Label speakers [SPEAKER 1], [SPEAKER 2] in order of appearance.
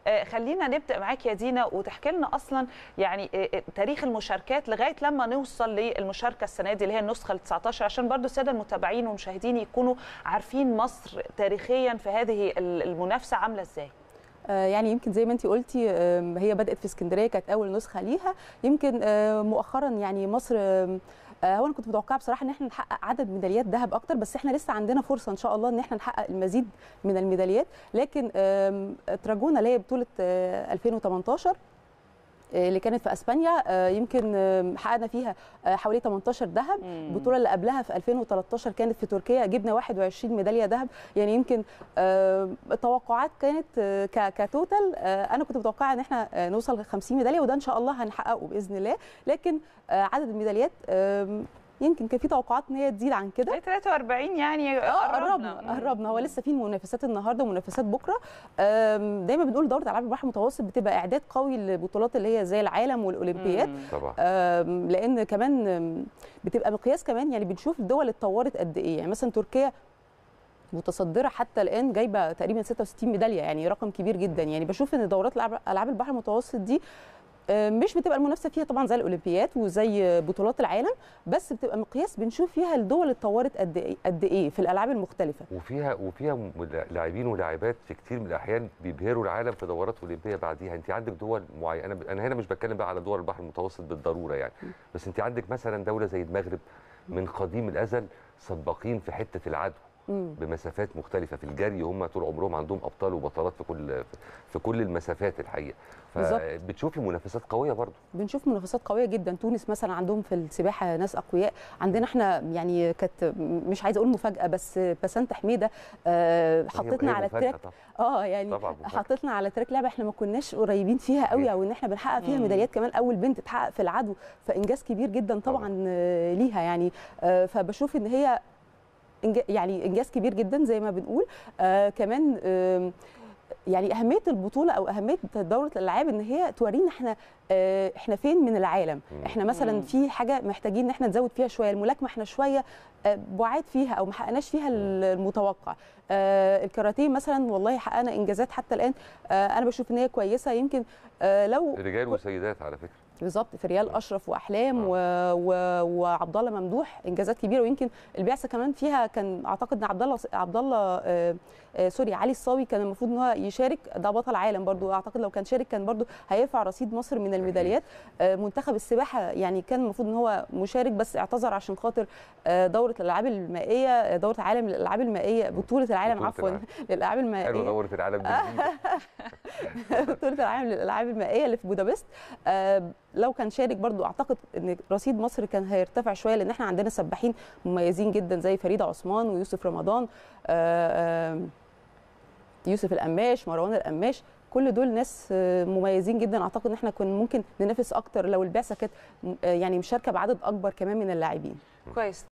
[SPEAKER 1] آه، خلينا نبدا معاك يا دينا وتحكي لنا اصلا يعني آه، آه، تاريخ المشاركات لغايه لما نوصل للمشاركه السنه دي اللي هي النسخه ال 19 عشان برضو الساده المتابعين والمشاهدين يكونوا عارفين مصر تاريخيا في هذه ال- المنافسه عامله ازاي
[SPEAKER 2] آه، يعني يمكن زي ما انت قلتي آم، هي بدات في اسكندريه كانت اول نسخه ليها يمكن آه، مؤخرا يعني مصر آم، آه، هو انا كنت متوقعه بصراحه ان احنا نحقق عدد ميداليات ذهب اكتر بس احنا لسه عندنا فرصه ان شاء الله ان احنا نحقق المزيد من الميداليات لكن آم، تراجونا اللي هي بطوله آه، 2018 آه، اللي كانت في اسبانيا آه، يمكن آم، حققنا فيها آه، حوالي 18 ذهب البطوله اللي قبلها في 2013 كانت في تركيا جبنا 21 ميداليه ذهب يعني يمكن آه، التوقعات كانت آه، ك- كتوتال آه، انا كنت متوقعه ان احنا آه، نوصل ل 50 ميداليه وده ان شاء الله هنحققه باذن الله لكن آه، عدد الميداليات آم، يمكن كان في توقعات ان هي تزيد عن كده
[SPEAKER 1] هي 43 يعني
[SPEAKER 2] اه
[SPEAKER 1] قربنا
[SPEAKER 2] قربنا قربنا هو لسه في منافسات النهارده ومنافسات بكره آم، دايما بنقول دوره العاب البحر المتوسط بتبقى اعداد قوي للبطولات اللي هي زي العالم والاولمبياد
[SPEAKER 1] مم.
[SPEAKER 3] طبعا
[SPEAKER 2] آم، لان كمان آم، بتبقى مقياس كمان يعني بنشوف الدول اتطورت قد ايه يعني مثلا تركيا متصدره حتى الان جايبه تقريبا 66 ميداليه يعني رقم كبير جدا يعني بشوف ان دورات الألعاب- العاب البحر المتوسط دي آه، مش بتبقى المنافسه فيها طبعا زي الاولمبيات وزي بطولات العالم بس بتبقى مقياس بنشوف فيها الدول اتطورت قد ايه قد ايه في الالعاب المختلفه
[SPEAKER 3] وفيها وفيها م- لاعبين ولاعبات في كتير من الاحيان بيبهروا العالم في دورات اولمبيه بعديها انت عندك دول معينه انا انا هنا مش بتكلم بقى على دول البحر المتوسط بالضروره يعني بس انت عندك مثلا دوله زي المغرب من قديم الازل سباقين في حته العدو
[SPEAKER 2] مم.
[SPEAKER 3] بمسافات مختلفه في الجري هم طول عمرهم عندهم ابطال وبطلات في كل في كل المسافات الحقيقه
[SPEAKER 2] بالظبط.
[SPEAKER 3] فبتشوفي منافسات قويه برضو
[SPEAKER 2] بنشوف منافسات قويه جدا تونس مثلا عندهم في السباحه ناس اقوياء عندنا احنا يعني كانت مش عايزه اقول مفاجاه بس بسنت حميده آه،
[SPEAKER 3] هي-
[SPEAKER 2] حطتنا
[SPEAKER 3] هي
[SPEAKER 2] على
[SPEAKER 3] مفاجأة
[SPEAKER 2] التراك
[SPEAKER 3] طبعا
[SPEAKER 2] اه يعني
[SPEAKER 3] طبعا مفاجأة.
[SPEAKER 2] حطتنا على تراك لعبه احنا ما كناش قريبين فيها قوي
[SPEAKER 3] صحيح.
[SPEAKER 2] او ان احنا بنحقق فيها
[SPEAKER 1] مم.
[SPEAKER 2] ميداليات كمان اول بنت تحقق في العدو فانجاز كبير جدا طبعا,
[SPEAKER 3] طبعاً.
[SPEAKER 2] آه، ليها يعني آه، فبشوف ان هي إنجا- يعني انجاز كبير جدا زي ما بنقول آه كمان آم، يعني اهميه البطوله او اهميه دوره الالعاب ان هي تورينا احنا آه احنا فين من العالم
[SPEAKER 3] مم.
[SPEAKER 2] احنا مثلا
[SPEAKER 1] مم.
[SPEAKER 2] في حاجه محتاجين ان احنا نزود فيها شويه الملاكمه احنا شويه آه، بعاد فيها او ما حققناش فيها المتوقع آه الكاراتيه مثلا والله حققنا انجازات حتى الان آه انا بشوف ان هي كويسه يمكن آه لو
[SPEAKER 3] رجال وسيدات على فكره
[SPEAKER 2] بالظبط في ريال اشرف واحلام و... و... وعبد الله ممدوح انجازات كبيره ويمكن البعثه كمان فيها كان اعتقد ان عبد الله عبد الله آه، آه، سوري علي الصاوي كان المفروض ان هو يشارك ده بطل عالم برضو اعتقد لو كان شارك كان برضو هيرفع رصيد مصر من الميداليات آه، منتخب السباحه يعني كان المفروض ان هو مشارك بس اعتذر عشان خاطر آه، دوره الالعاب المائيه آه، دوره العالم للالعاب المائيه بطوله العالم
[SPEAKER 3] بطولة
[SPEAKER 2] عفوا
[SPEAKER 3] العالم.
[SPEAKER 2] للالعاب
[SPEAKER 3] حلوه
[SPEAKER 2] المائيه
[SPEAKER 3] دوره العالم دي جديدة.
[SPEAKER 2] بطوله العالم للالعاب المائيه اللي في بودابست آه، لو كان شارك برضو اعتقد ان رصيد مصر كان هيرتفع شويه لان احنا عندنا سباحين مميزين جدا زي فريده عثمان ويوسف رمضان آه، آه، يوسف القماش مروان القماش كل دول ناس آه، مميزين جدا اعتقد ان احنا كنا ممكن ننافس اكتر لو البعثه كانت آه، يعني مشاركه بعدد اكبر كمان من اللاعبين
[SPEAKER 1] كويس